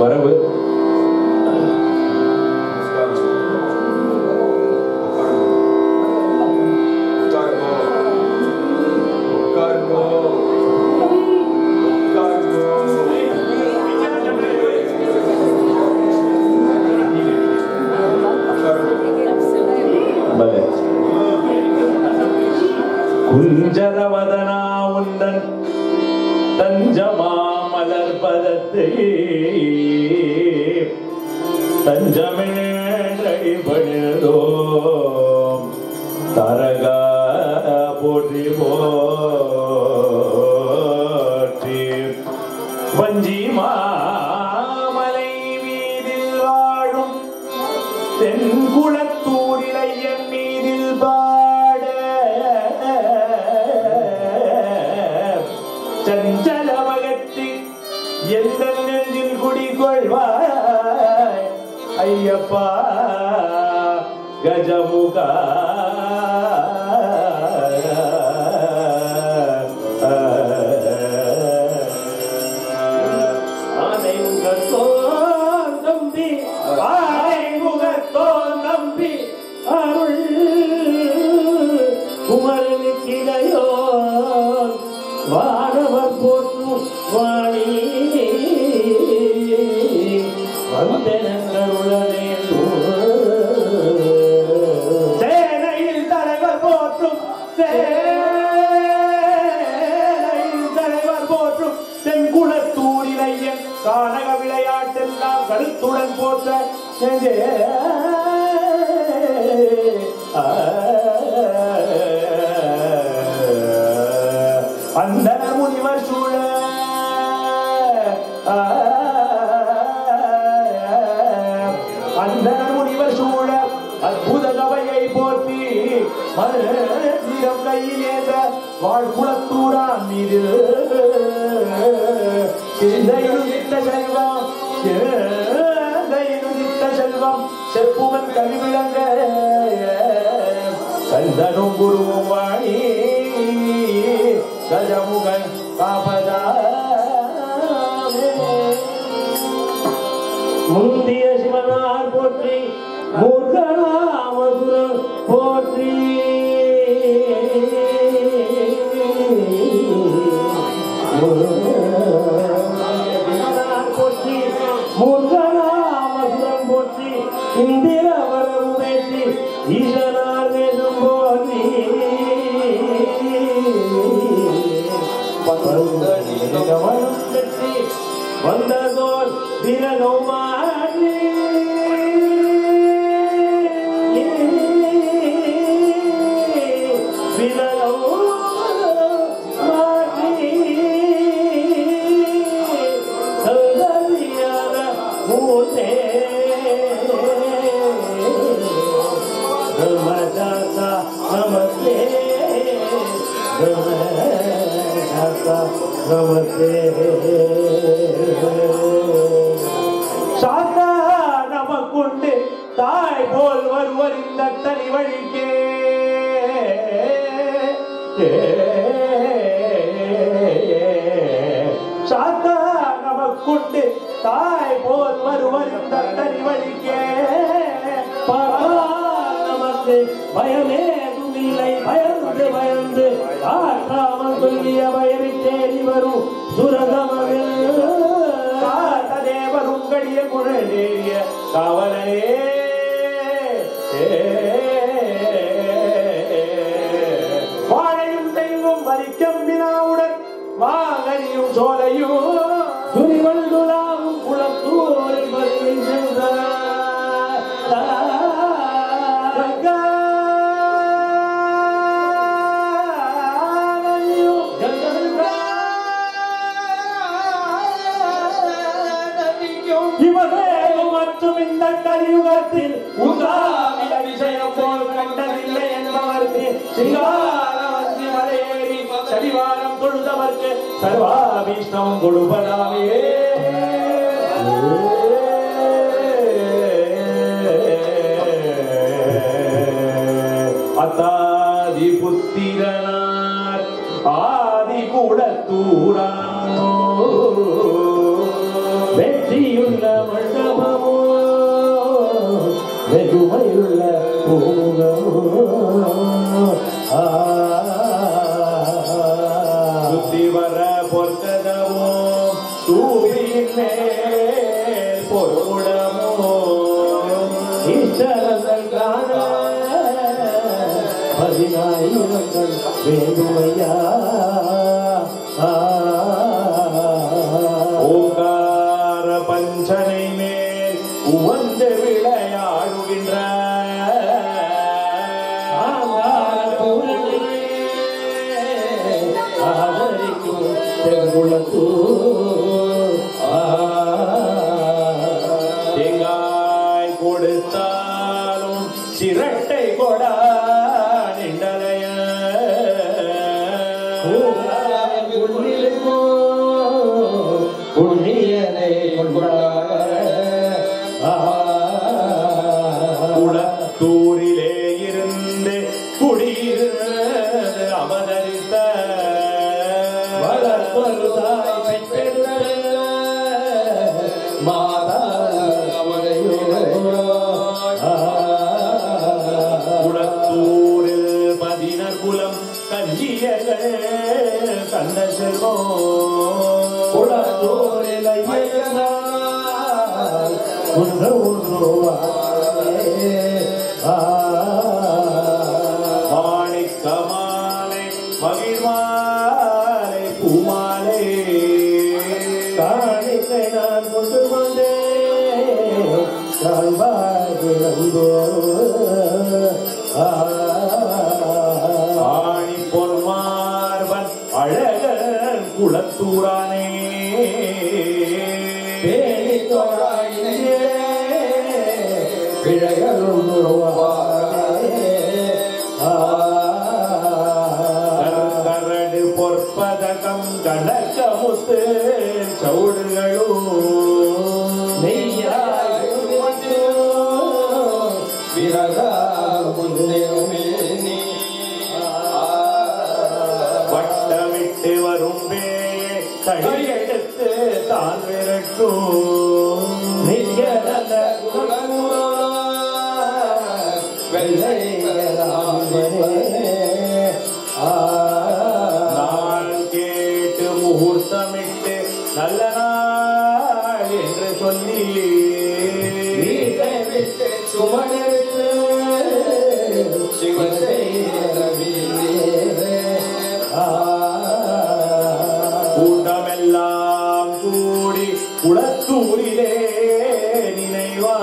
வரவு பலே குஞ்சரவதனா உந்தன் தஞ்சமா மலர்பதத்தை தஞ்சமேழடி பணிதோ தரகா போற்றி போற்றி வஞ்சி மாமலை மீதில் வாழும் தென்குளத்தூரிலையன் மீதில் பாட சஞ்சலமகத்தி எந்த நெஞ்சில் குடிகொள்வாய் ஐயப்பா கஜமுகா ஆனை முகத்தோன் நம்பி ஆனை முகத்தோன் நம்பி அருள் குமரனுக்கிடையோ வானவர் போற்றும் வாணி வந்தனங்களுடனே சேனையில் தலைவர் போற்றும் சேனையில் தலைவர் போற்றும் தென்குளத்தூரிலையன் கானக விளையாட்டெல்லாம் கருத்துடன் போற்ற நெஞ்சே. ஆ. அந்த முனிவர் சூழ ஆ. அந்த முனிவர் சூழ அற்புத சபையை போற்றி மரம் கையிலேந்த வாழ்குளத்தூரான் மீது சிந்தையுதித்த செல்வம் சிந்தையுதித்த செல்வம் செப்புவன் கல்விளங்க கந்தனும் குருவும் வாணி கஜமுகன் காப்பதாமே முந்திய சிவனார் போற்றி மூர்க்கராமசுரன் போற்றி சிவனார் போற்றி மூர்க்கராமசுரன் போற்றி இந்திர வரவு பேற்றி ஈசனார் வேதம் போற்றி கவனம் பெற்றி வந்ததோர் தினகௌமாரி நமஸ்தே சாத்தா நமக்குண்டு தாய் போல் வருவர் இந்த தனி வழிக்கே சாத்தா நமக்குண்டு தாய் போல் வருவர் இந்த தனி வழிக்கே பாரா நமக்கு பயமே இல்லை பயந்து பயந்து ஆற்றாமல் சொல்லிய பயமை தேடி வரும் சுரகமகள் தேவர் உங்களிய குழலேறிய கவலையே வாழையும் தெங்கும் வரிக்கம்பினாவுடன் வாங்கனியும் சோலையும் துணிவல்குலாவும் குளத்தூரில் பதிலை சென்றார் இவரேயும் மற்றும் இந்த கலியுகத்தில் உண்டாவிட விஷயம் போல் கண்டதில்லை என்பவருக்கு சிங்காரவந்தி மலையேறி சடிவாரம் தொழுதவர்க்கு சர்வாபீஷ்டம் கொடுப்பதாவே அத்தாதி புத்திரனார் ஆதி கூடத்தூரானோ வெற்றியுள்ள வெகுமையுள்ள பூமுகமோ ஆ சுத்தி வர பொற்கதமோ தூவியின் மேல் பொற்குடமோ ஈஸ்வரங்கள் காண பதினாயிரங்கள் வேண்டுமையா ஓங்கார பஞ்சனை மேல் உவந்து விளையாடுகின்ற ஆதரிக்கும் தெங்குளத்தூ தேங்காய் கொடுத்தாலும் சிரட்டை கொடா நின்றலைய புண்ணியனை கொண்டாட குளத்தூரிலே இருந்து குடியிருந்து அவதரித்த வளர்ப்பருதாய் பெற்றெடுத்த மாதா அவனையோ குளத்தூரில் பதினர் குலம் கஞ்சியர்கள் கண்ட செல்வம் குளத்தூரில் ஐயனார் உன்ற உருவாயே ஆ மாணிக்கமாலை மகிழ்மாலை பூமாலை காணிக்கை நான் கொண்டு வந்தேன் காண்பாய் விளம்போர் ஆ ஆணி பொன்மார்பன் அழகன் குளத்தூரானே பேணி தோழாயினே பிழைகளும் உருவாயே ஆ கரடு பொற்பதகம் கனகமுத்து சவுடுகளும் மெய்யாய் வட்டமிட்டு வரும் கடியெடுத்து தான் விரட்டும் நிற்கிறத நாள் கேட்டு முகூர்த்தமிட்டு நல்ல நாள் என்று சொல்லி கூட்டமெல்லாம் கூடி குளத்தூரிலே நினைவா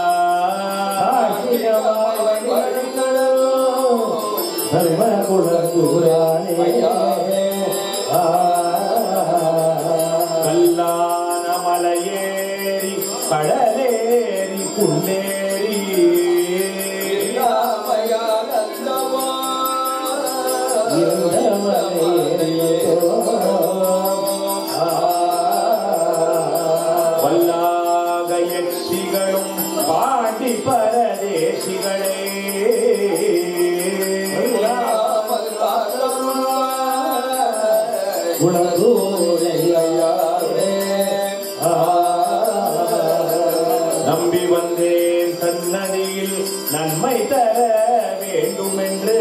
கல்லான மலையேறி கடலேறி குன்னேறி வல்லாக யக்ஷிகளும் பாண்டி பரதேசிகளே நம்பி வந்தேன் சன்னதியில் நன்மை தர வேண்டும் என்று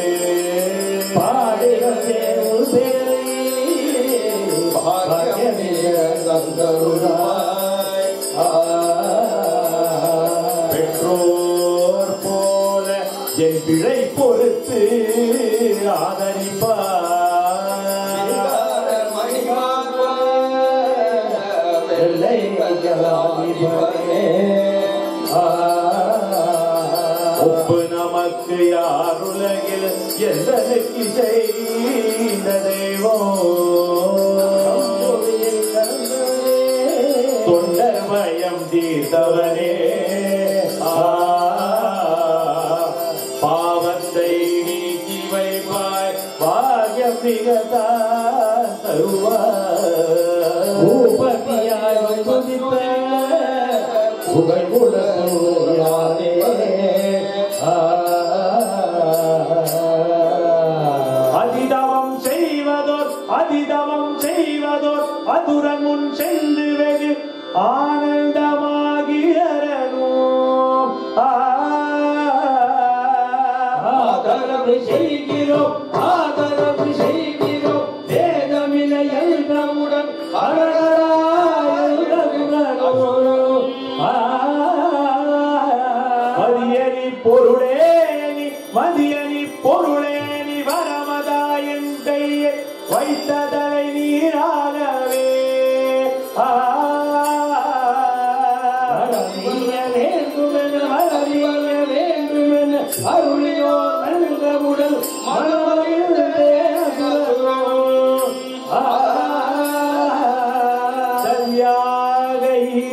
பெற்றோர் போல என் பிழை பொறுத்து ஆதரிப்பார் ஒப்பு நமக்கு யாருலகில் எந்தனுக்கு செய்த தெய்வம் தொண்டர் பயம் தீர்த்தவனே ஆ, பாவத்தை நீக்கி வைப்பாய் பாகியம் மிகத்தான் தருவாய் பூபதியாய் வந்துதித்த புகழ் குலத்தோயாரே அதிதவம் செய்வதோர் அதிதவம் செய்வதோர் அதுரன் முன் சென்று வெகு ஆனந்தமாகி அரணும் ஆ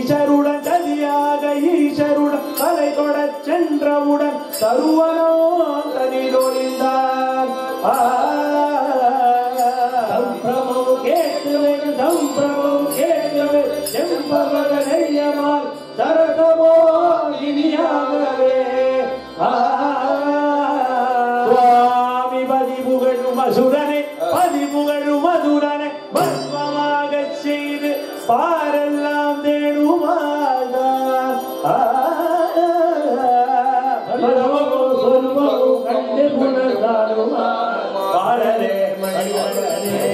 ஈசருடன் சதியாக ஈசருடன் தலை கொடச் சென்றவுடன் தருவனோ தனிதொழிந்தார் சம்பிரமம் கேட்டுவேன் சம்பிரமம் கேட்டுவேன் செம்பகனையமால் சரதமோ இனியாகவே சுவாமி பதிபுகழும் அசுரனை பதிபுகழும் மதுரனை பஸ்மமாகச் செய்து பாரெல்லாம் தேடுமாதான் பரமமும் சொல்வமும் கண்டு குணசாடுமா பாரலே மணிவண்ணனே.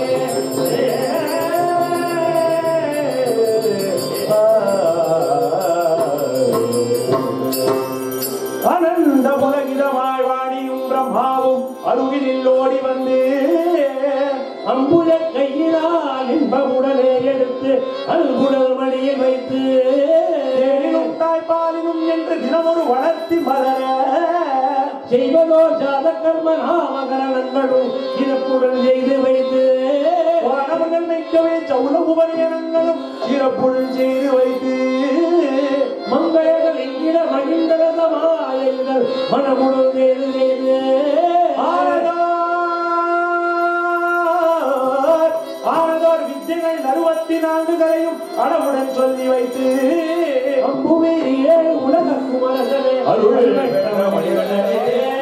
அனந்த புலகிதமாய் வாணியும் பிரம்மாவும் அருகினில் ஓடி வந்து அம்புல கையினால் இன்பமுடனே எடுத்து அன்புடல் மணியில் வைத்து தேனிலும் தாய்ப்பாலினும் என்று தினமொரு வளர்த்தி மலர செய்வதோ ஜாத கர்ம நாமகரணங்களும் சிறப்புடன் செய்து வைத்து வானவர்கள் வைக்கவே சௌல உபநயனங்களும் சிறப்புடன் செய்து வைத்து மங்களங்கள் எங்கிட மகிழ்ந்தரத மாயங்கள் மனமுடன் செய்து செய்து ஆனதோர் ஆனதோர் வித்தைகள் அறுபத்தி நான்குகளையும் அளவுடன் சொல்லி வைத்து அம்புவே ஏழு உலக குமரசனே அருள் பெற்ற மணிவண்ணனே.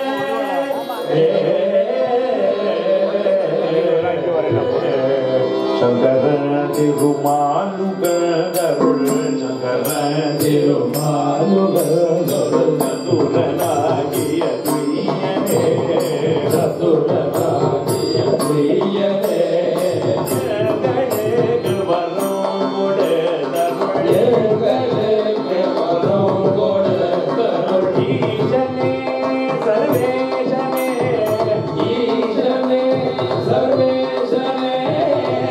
சங்கர திருமாலுகருள் சங்கர திருமாலுகருளாகிய துய்யனே ஜகதேகு வரம் கொடருள் ஈசனே சர்வேசனே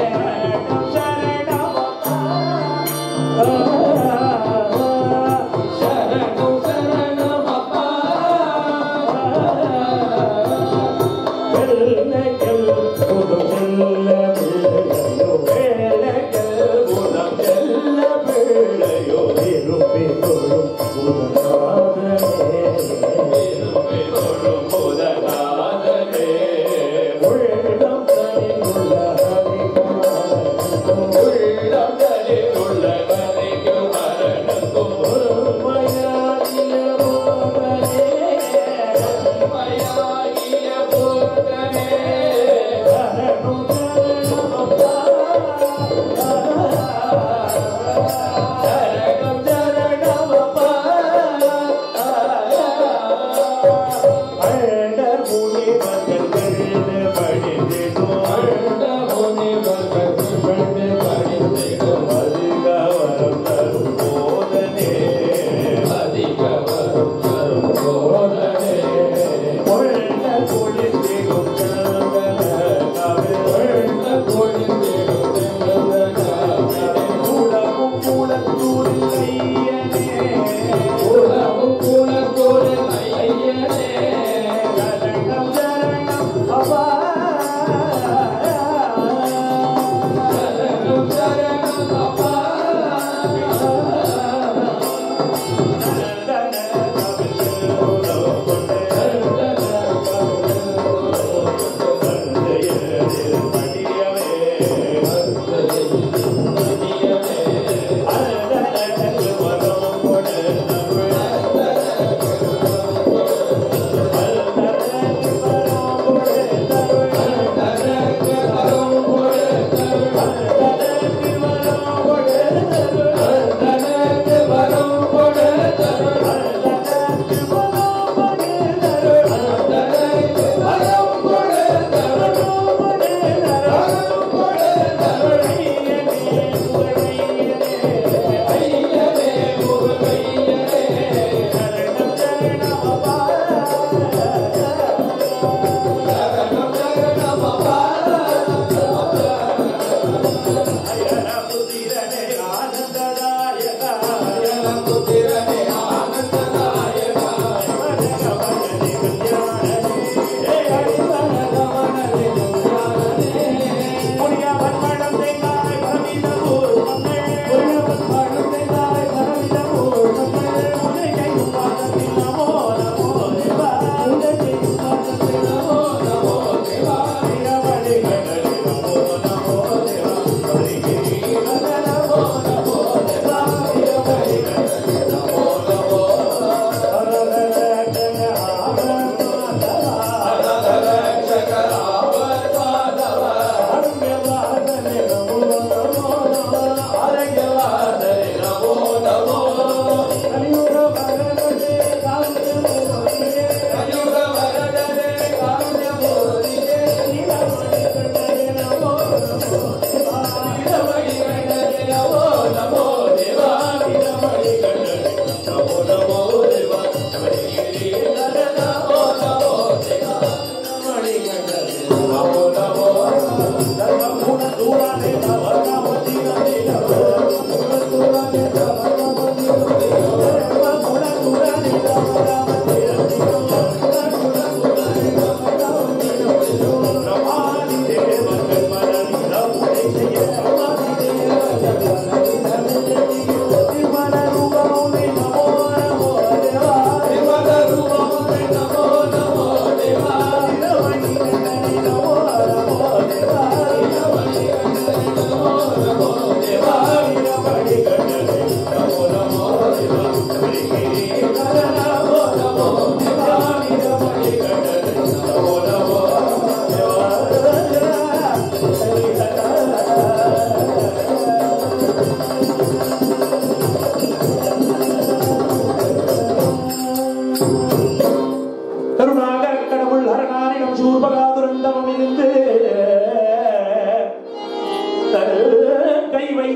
சரணம்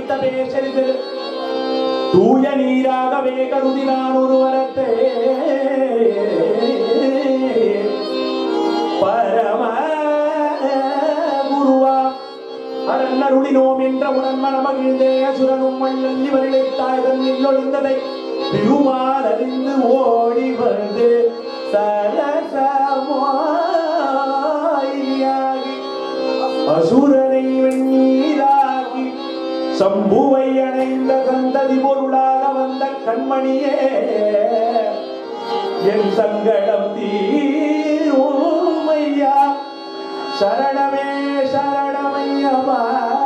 வைத்த பேசரிதல் தூய நீராகவே கருதி நான் ஒரு வரத்தை பரம குருவா அரண்ணருளினோம் என்ற உடன் மனமகிழ்ந்தே அசுரனும் மண்ணல் இவர்களை தாழ்தல் ஒளிந்ததை திருமால் அறிந்து ஓடி வந்து சரசமாகி அசுரனை வெண்ணீராகி சம்புவை அணைந்த சந்ததி பொருளாக வந்த கண்மணியே என் சங்கடம் தீருமையா சரணமே சரணமையப்பா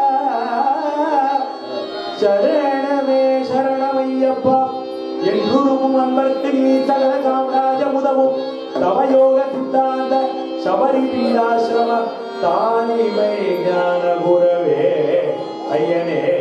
சரணமே சரணமையப்பா என்றுருவும் அன்பர்க்கு நீ சகல சாம்ராஜ உதவும் தவயோக சித்தாந்த சபரி பீடாசிரம தானிமை ஞான குரவே ஐயனே